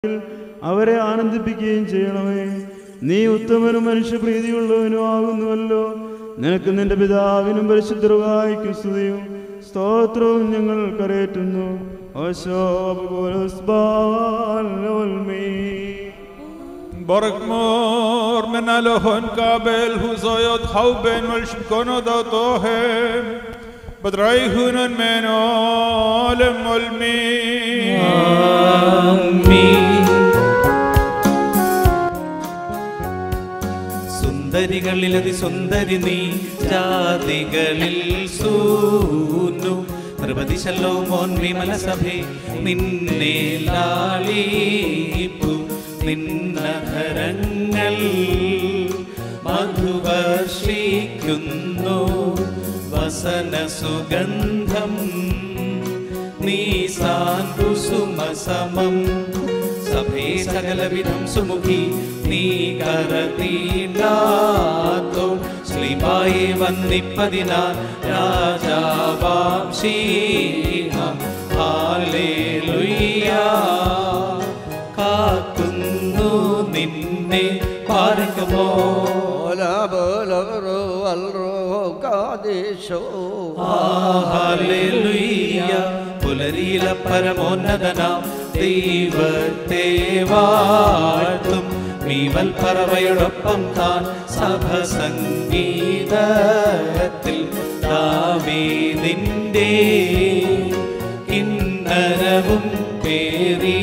അവരെ ആനന്ദിപ്പിക്കുകയും ചെയ്യണമേ നീ ഉത്തമനും മനുഷ്യപ്രീതിയുള്ളവനും ആകുന്നുവല്ലോ നിനക്ക് നിന്റെ പിതാവിനും പരിശുദ്ധർവായിക്കും സ്തുതിയും സ്തോത്രവും ഞങ്ങൾ കരയേറ്റുന്നു ברקמור מנהלהון קבל הוזויות חאובן ולשכונו דותוהם בדרי הונן מנו למולמי സുന്ദരികളിലതി സുന്ദരി നീ ജാതികളിൽ സൂനു നിർവതിശല്ലോ മോൻ വിമല സഭേ നിന്നെ ലാളിപ്പു നിന്നഹരങ്ങൾ മധുവർഷിക്കുന്നു വസന സുഗന്ധം നീ സാന്തുസുമസമം സഭേ സകലവിധം സുമുഖി നീ കരതീണ്ടാത്തോ ശ്രീബായെ വന്നിപ്പതിനാൽ രാജാവാം ശീഹ ഹാലേലുയ്യ കാക്കുന്നു നിന്നെ പാർക്കുമോ ഹാലേലുയ്യ പുലരിയില പരമോന്നതനാം ദൈവത്തെ വാഴ്ത്തും മീവൽ പറവയോടൊപ്പം താൻ സഭ സംഗീതത്തിൽ ദാവീദിന്റെ കിന്നരവും പേറി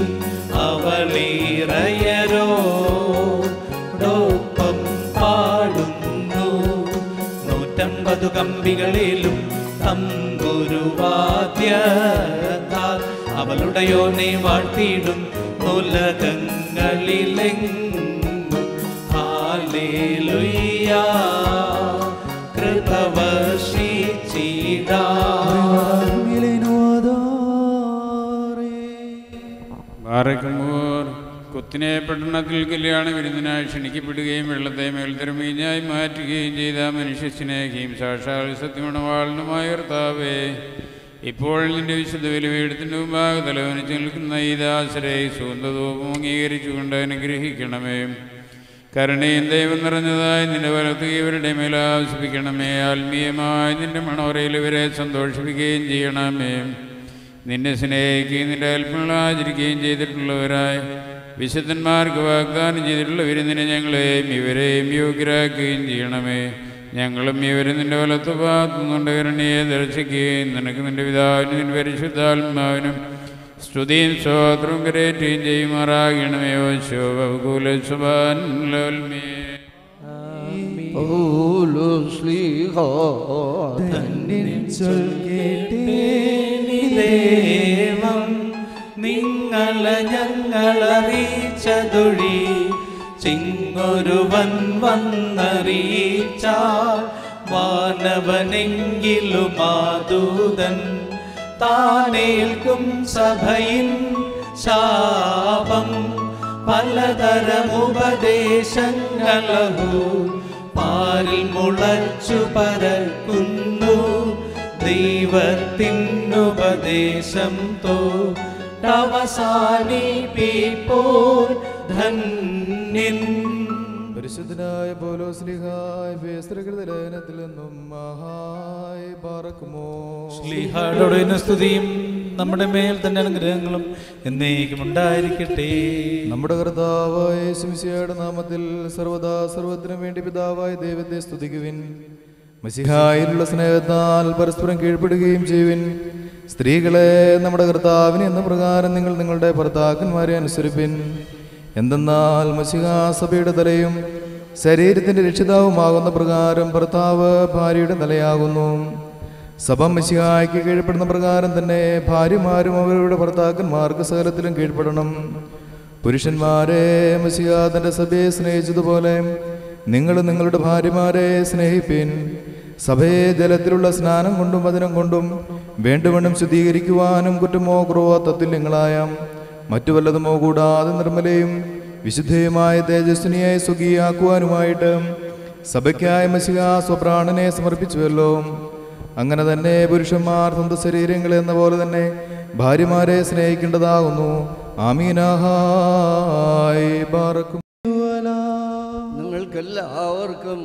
അവളീറയരോടൊപ്പം പാടുന്നു നൂറ്റമ്പതു കമ്പികളിലും തമ്പുരുവാദ്യത്താൽ അവളുടെയോനെ വാഴ്ത്തിയിടും ഉലകങ്ങളിലെങ്ങും ഹാലേലുയ്യ കൃപവർഷിച്ചിടാ ബാറക്കമൂർ കുത്തിനെ പട്ടണത്തിൽ കല്യാണ വിരുന്നിനായി ക്ഷണിക്കപ്പെടുകയും വെള്ളത്തെ മേൽത്തരമീഞ്ഞായി മാറ്റുകയും ചെയ്ത മനുഷ്യ സ്നേഹിയും സാക്ഷാൽ സത്യമണവാളനുമായ കർത്താവേ ഇപ്പോൾ നിന്റെ വിശുദ്ധ വിലവീടത്തിൻ്റെ മുമ്പാകെ തലവനിച്ച് നിൽക്കുന്ന ഈ ദാസരെ സുഗന്ധതൂപം അംഗീകരിച്ചുകൊണ്ട് അനുഗ്രഹിക്കണമേ കരുണയും ദൈവം നിറഞ്ഞതായി നിന്റെ വലത്ത് ഇവരുടെ മേൽ ആവശ്യപ്പിക്കണമേ ആത്മീയമായി നിന്റെ മണോറയിൽ ഇവരെ സന്തോഷിപ്പിക്കുകയും ചെയ്യണമേ നിന്നെ സ്നേഹിക്കുകയും നിന്റെ കൽപ്പനകൾ ആചരിക്കുകയും ചെയ്തിട്ടുള്ളവരായി വിശുദ്ധന്മാർക്ക് വാഗ്ദാനം ചെയ്തിട്ടുള്ള വിരുന്നിനെ ഞങ്ങളെയും ഇവരെയും യോഗ്യരാക്കുകയും ചെയ്യണമേ ഞങ്ങളും ഇവരും നിന്റെ വലത്ത് ഭാഗത്തുനിന്നുകൊണ്ട് കരുണയെ ദർശിക്കുകയും നിനക്ക് നിന്റെ പിതാവിനും നിന്റെ പരിശുദ്ധാത്മാവിനും സ്തുതിയും സ്വാത്രവും കരേറ്റുകയും ചെയ്യുമാറാകണമേ ശോഭകൂല സുബാൻമേ ദേവം നിങ്ങളെ ഞങ്ങളറിയിച്ചതൊഴി ചിങ്ങൊരുവൻ വന്നറിയിച്ച വാനവനെങ്കിലും മാതൂതൻ താനേൽക്കും സഭയിൻ ശാപം പലതരമുപദേശങ്ങളഹു പാരിൽ മുളച്ചു പരക്കുന്നു ദൈവത്തിനുപദേശം തോ അവസാനിപ്പിപ്പോൾ ധന്യൻ പരിശുദ്ധനായ പോലോസ്ലിഹായ് ഫേസ്ത്രകൃത ലേഖനത്തിൽ നിന്നും മഹായ് പാറക്കുമോ ശ്ലീഹാടോടെ സ്തുതിയും നമ്മുടെ മേൽ തന്നെ അനുഗ്രഹങ്ങളും എന്നേക്കും ഉണ്ടായിരിക്കട്ടെ നമ്മുടെ കർത്താവായ ശിംശയുടെ നാമത്തിൽ സർവദാ സർവത്തിനും വേണ്ടി പിതാവായ ദൈവത്തെ സ്തുതിക്കുവിൻ മസിഹായിലുള്ള സ്നേഹത്താൽ പരസ്പരം കീഴ്പ്പെടുകയും ചെയ്യുവിൻ സ്ത്രീകളെ നമ്മുടെ കർത്താവിന് എന്ന പ്രകാരം നിങ്ങൾ നിങ്ങളുടെ ഭർത്താക്കന്മാരെ അനുസരിപ്പിൻ എന്തെന്നാൽ മസിഹാ സഭയുടെ തലയും ശരീരത്തിന്റെ രക്ഷിതാവുമാകുന്ന പ്രകാരം ഭർത്താവ് ഭാര്യയുടെ തലയാകുന്നു സഭ മിശിഹായ്ക്ക് കീഴ്പ്പെടുന്ന പ്രകാരം തന്നെ ഭാര്യമാരും അവരുടെ ഭർത്താക്കന്മാർക്ക് സകലത്തിലും കീഴ്പ്പെടണം പുരുഷന്മാരെ മിശിഹ തന്റെ സഭയെ സ്നേഹിച്ചതുപോലെ നിങ്ങൾ നിങ്ങളുടെ ഭാര്യമാരെ സ്നേഹിപ്പിൻ സഭയെ ജലത്തിലുള്ള സ്നാനം കൊണ്ടും വചനം കൊണ്ടും വേണ്ടുവണ്ണം ശുദ്ധീകരിക്കുവാനും കുറ്റമോ ക്രോവത്വത്തിൽ നിങ്ങളായാം മറ്റു വല്ലതുമോ കൂടാതെ നിർമ്മലയും വിശുദ്ധയുമായ തേജസ്വിനിയായി സുഖിയാക്കുവാനുമായിട്ട് സഭയ്ക്കായി മസിക സ്വപ്രാണനെ സമർപ്പിച്ചുവല്ലോ അങ്ങനെ തന്നെ പുരുഷന്മാർ സ്വന്തം ശരീരങ്ങൾ എന്ന പോലെ തന്നെ ഭാര്യമാരെ സ്നേഹിക്കേണ്ടതാകുന്നു ആമീനാഹായ് ബാറക്കും നിങ്ങൾക്കെല്ലാവർക്കും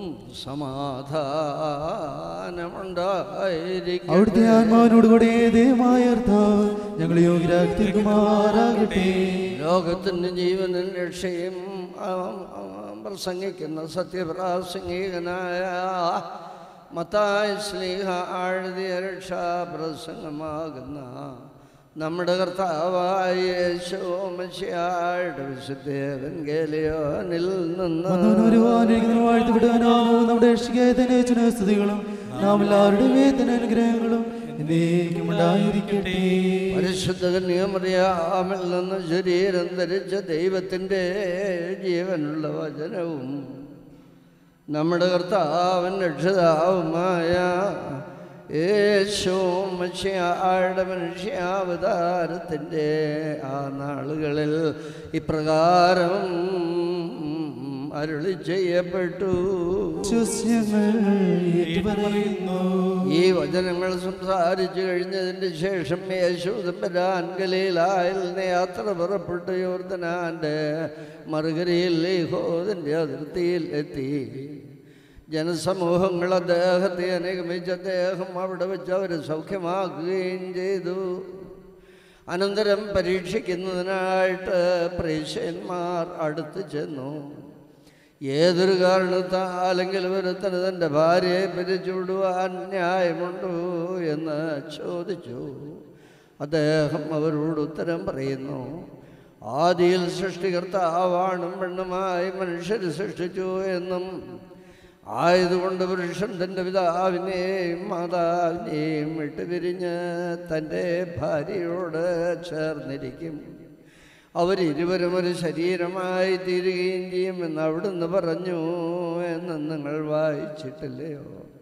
സമാധാനമുണ്ടായിരിക്കും അവിടുത്തെ ആത്മാവിനോട് കൂടെ ദൈവമായ അർത്ഥാവ് ഞങ്ങൾ യോഗ്യരാക്കി തീർക്കുമാറാകട്ടെ ലോകത്തിൻ്റെ ജീവനും രക്ഷയും ആ, ആ, പ്രസംഗിക്കുന്ന സത്യപ്രാസംഗികനായ മത്തായ സ്നേഹ ആഴ്തിയ രക്ഷാപ്രസംഗമാകുന്ന നമ്മുടെ കർത്താവായ യേശോമശിയായുടെ വിശുദ്ധേവൻഗേലിയോനിൽ നിന്ന് വരുവാനിരിക്കുന്നതിന് വാഴ്ത്തപ്പെടുവാനാവും നമ്മുടെ രക്ഷിക്കായ സ്തുതികളും നാം എല്ലാവരുടെയും വേതന അനുഗ്രഹങ്ങളും എന്നേക്കും ഉണ്ടായിരിക്കട്ടെ പരിശുദ്ധ കന്യാമറിയാമിൽ നിന്ന് ശരീരം ധരിച്ച ദൈവത്തിൻ്റെ ജീവനുള്ള വചനവും നമ്മുടെ കർത്താവൻ രക്ഷിതാവുമായ യേശുവും മനുഷ്യാളുടെ മനുഷ്യാവതാരത്തിൻ്റെ ആ നാളുകളിൽ ഇപ്രകാരം അരുളി ചെയ്യപ്പെട്ടു വിശ്വസ്യങ്ങൾ ഏറ്റുപറയുന്നു ഈ വചനങ്ങൾ സംസാരിച്ചു കഴിഞ്ഞതിന് ശേഷം യേശു തമ്പരാൻ ഗലീലായിൽ നിന്ന് യാത്ര പുറപ്പെട്ടു യോർദനാൻ്റെ മറുകരയിൽ യഹോദിൻ്റെ അതിർത്തിയിൽ എത്തി ജനസമൂഹങ്ങൾ അദ്ദേഹത്തെ അനുഗമിച്ച് അദ്ദേഹം അവിടെ വെച്ച് അവരെ സൗഖ്യമാക്കുകയും ചെയ്തു അനന്തരം പരീക്ഷിക്കുന്നതിനായിട്ട് പ്രേക്ഷകന്മാർ അടുത്ത് ചെന്നു ഏതൊരു കാരണത്താലെങ്കിലും ഒരുത്തന് തൻ്റെ ഭാര്യയെ പിരിച്ചുവിടുവാൻ ന്യായമുണ്ടോ എന്ന് ചോദിച്ചു അദ്ദേഹം അവരോട് ഉത്തരം പറയുന്നു ആദിയിൽ സൃഷ്ടികർത്താവാണും പെണ്ണുമായി മനുഷ്യർ സൃഷ്ടിച്ചു എന്നും ആയതുകൊണ്ട് പുരുഷൻ തൻ്റെ പിതാവിനെയും മാതാവിനെയും വിട്ടുപിരിഞ്ഞ് തൻ്റെ ഭാര്യയോട് ചേർന്നിരിക്കും അവരിരുവരും ഒരു ശരീരമായി തീരുകയും ചെയ്യുമെന്ന് അവിടുന്ന് പറഞ്ഞു എന്ന് നിങ്ങൾ വായിച്ചിട്ടില്ലയോ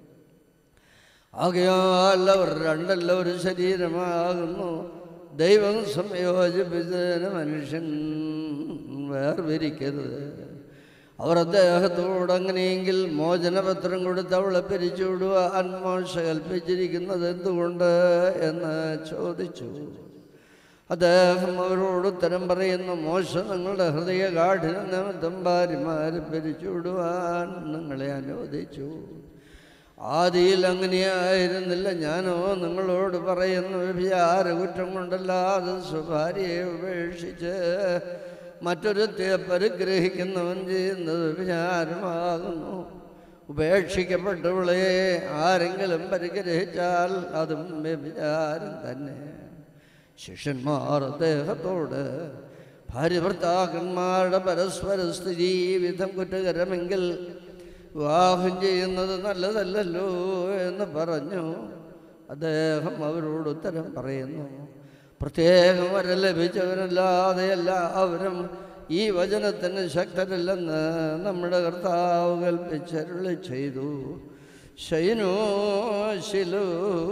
ആകയാൽ അവർ രണ്ടല്ല ഒരു ശരീരമാകുന്നു ദൈവം സംയോജിപ്പിച്ചതിന് മനുഷ്യൻ വേർതിരിക്കരുത് അവർ അദ്ദേഹത്തോട് അങ്ങനെയെങ്കിൽ മോചനപത്രം കൊടുത്ത് അവളെ പിരിച്ചുവിടുവാൻ മോശ കൽപ്പിച്ചിരിക്കുന്നത് എന്തുകൊണ്ട് എന്ന് ചോദിച്ചു അദ്ദേഹം അവരോട് ഉത്തരം പറയുന്നു മോശ നിങ്ങളുടെ ഹൃദയ കാഠിന നിമിത്തം ഭാര്യമാരെ പിരിച്ചുവിടുവാൻ നിങ്ങളെ അനുവദിച്ചു ആദിയിൽ അങ്ങനെയായിരുന്നില്ല ഞാനോ നിങ്ങളോട് പറയുന്നു വ്യഭിചാര കുറ്റം കൊണ്ടല്ലാതെ സ്വഭാര്യയെ ഉപേക്ഷിച്ച് മറ്റൊരുത്തെ പരിഗ്രഹിക്കുന്നവൻ ചെയ്യുന്നത് വ്യഭിചാരമാകുന്നു ഉപേക്ഷിക്കപ്പെട്ടവളെ ആരെങ്കിലും പരിഗ്രഹിച്ചാൽ അതും വ്യഭിചാരം തന്നെ ശിഷ്യന്മാർ അദ്ദേഹത്തോട് ഭാര്യ ഭർത്താക്കന്മാരുടെ പരസ്പര സ്ഥിതി വിധം കുറ്റകരമെങ്കിൽ വിവാഹം ചെയ്യുന്നത് നല്ലതല്ലല്ലോ എന്ന് പറഞ്ഞു അദ്ദേഹം അവരോട് ഉത്തരം പറയുന്നു പ്രത്യേകം വരെ ലഭിച്ചവനല്ലാതെ എല്ലാവരും ഈ വചനത്തിന് ശക്തരല്ലെന്ന് നമ്മുടെ കർത്താവ് കൽപ്പിച്ചരുളി ചെയ്തു ശൈനോ ശിലോ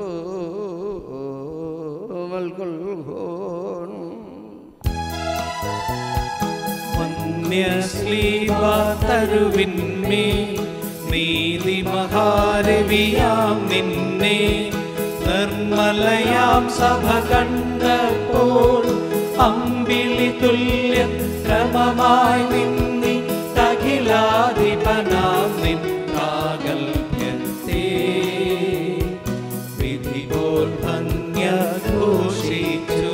മൽകുൽഹോൻ തരുവിന്മേ നീതി മഹാരവിയാം നിന്നെ നിർമ്മലയാം സഭ കണ്ടപ്പോൾ അമ്പിളി തുല്യം ക്രമമായി നിന്നി തകിലാധിപനാം നിൻ പ്രാഗൽഭ്യത്തെ വിധി പോൽ ഭംഗ്യ ഘോഷിച്ചു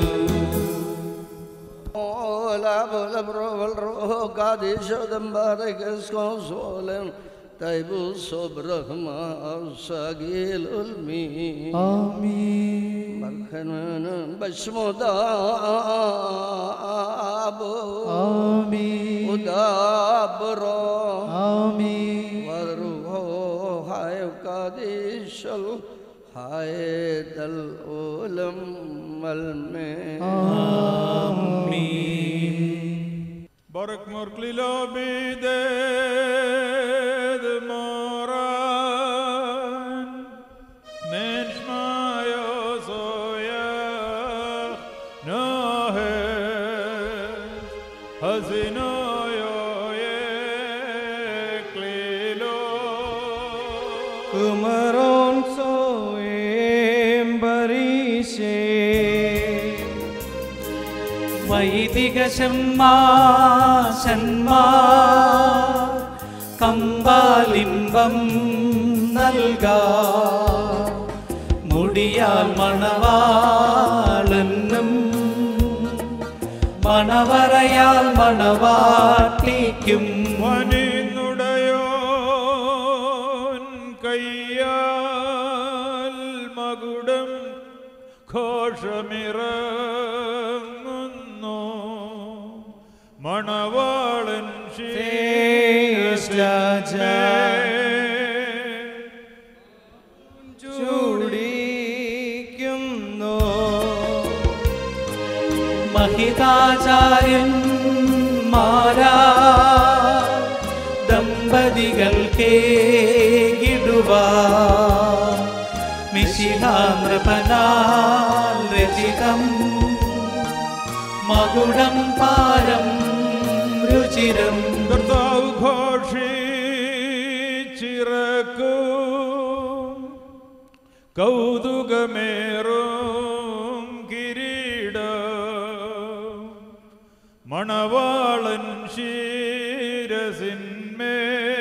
Hola, hola, proba el rojo, cadillo de embarques consuelen, taibu sobrahma, sagil ulmi. ആമീൻ Barkhanan bashmudabu, ആമീൻ udabro, ആമീൻ waruho, hay kadishal, hay dal ulam malme. Barak morklilo bided moran Mensch mayo soyach nohes Hazino yo yeklilo കുമരോൻ സോയേം ബരീശേ വൈദിക ശമ്മാശന്മാ കമ്പാലിംബം നൽകാ മുടിയാൽ മണവാളനും മണവറയാൽ മണവാട്ടിക്കും വനിന്നുടയോൻ കയ്യാൽ മകുടം ഘോഷമിറങ്ങുന്നു മണവാളൻ ശ്രേഷ്ഠ ചൂടിക്കുന്നു മഹിതാചാര്യന്മാരാ ദമ്പതികൾക്കേകിടുവാ മിശിഹാനൃപനാൽ രചിതം മകുടം പാരം രുചിരം കർത്താവ് ഘോഷിച്ചിറക്കൂ കൗതുകമേറും കിരീട മണവാളൻ ശിരസിന്മേ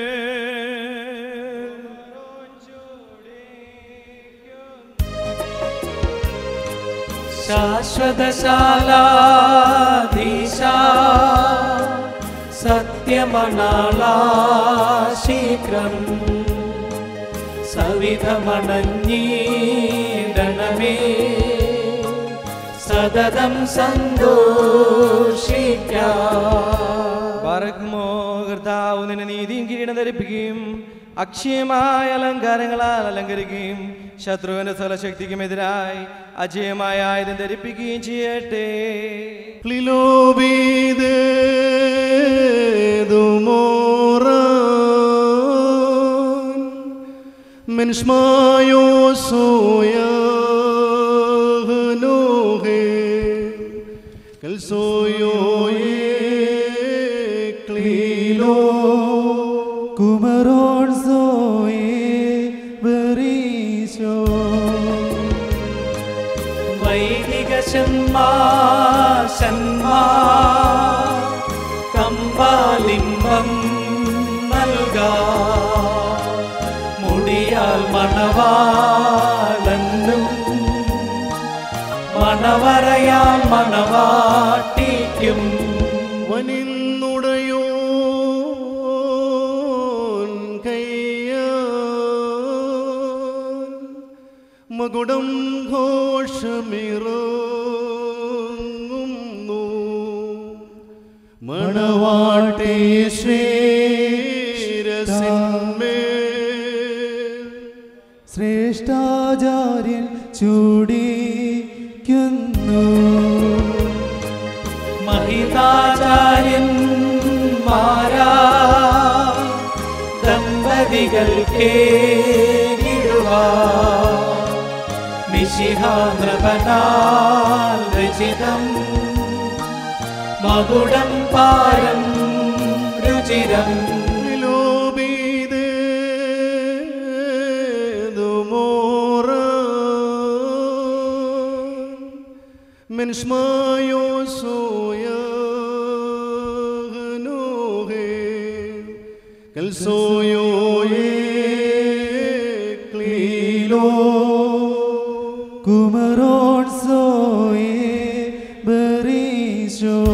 ശാശ്വതശാലാധീശ സത്യമണാളാ ശീഘ്രം സവിധമണഞ്ഞീടണമേ സതതം സന്തോഷിക്കാം പറക്കുമോ കർത്താവ് നിന്നെ നീതിയും കിരീടം ധരിപ്പിക്കുകയും അക്ഷയമായ അലങ്കാരങ്ങളാൽ അലങ്കരിക്കുകയും ശത്രുവിന്റെ സ്വലശക്തിക്കുമെതിരായി അജയമായ ആയുധം ധരിപ്പിക്കുകയും ചെയ്യട്ടെ Menschmayo soya nohe Kel soyo ye klilo കുമരോൺ സോയേ ബറീശോ വൈദിക ശന്മാ കമ്പാലിംബം നൽകാ മുടിയാൽ മണവാളനും മണവറയാൽ മണവാട്ടിക്കും വനിന്നുടയോൻ കയ്യാൽ മകുടം ഘോഷമിറങ്ങുന്നു മണവാട്ടേ ശ്രീരസിന്മേൽ ശ്രേഷ്ഠാചാര്യൻ ചൂടിക്കുന്നു മഹിതാചാര്യന്മാരാ ദമ്പതികൾക്കേകിടുവാ മിശിഹാനൃപനാൽ രചിതം മകുടം പാരം രുചിരം Menschmayo soya nohe Kel soyo ye klilo കുമരോൺ സോയേ ബറീശോ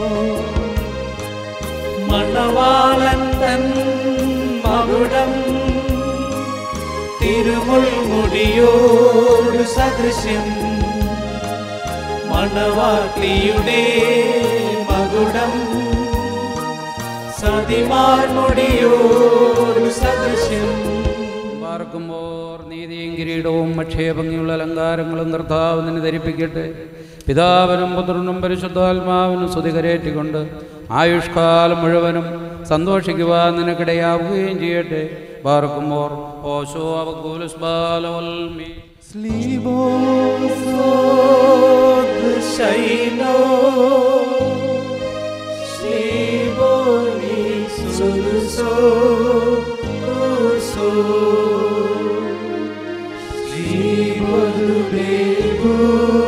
മണവാളൻ തൻ മകുടം തിരുമുൾമുടിയോട് സദൃശ്യം മണവാട്ടിയുടെ മകുടം സതിമാർമുടിയോട് സദൃശ്യം പാർക്കുമ്പോൾ നീതിയും കിരീടവും അക്ഷയഭംഗിയുള്ള അലങ്കാരങ്ങളും കർത്താവ് നിന്നെ ധരിപ്പിക്കട്ടെ പിതാവിനും പുത്രനും പരിശുദ്ധാത്മാവിനും സ്തുതികരേറ്റിക്കൊണ്ട് ആയുഷ്കാലം മുഴുവനും സന്തോഷിക്കുവാൻ നിനക്കിടയാവുകയും ചെയ്യട്ടെ പാർക്കുമ്പോൾ ഓശോ അവകൂലുസ്ബാലവൽമി ശൈനോ ശ്രീബോനി സുലുസോ കുസോ ശ്രീബോധുബേഭൂ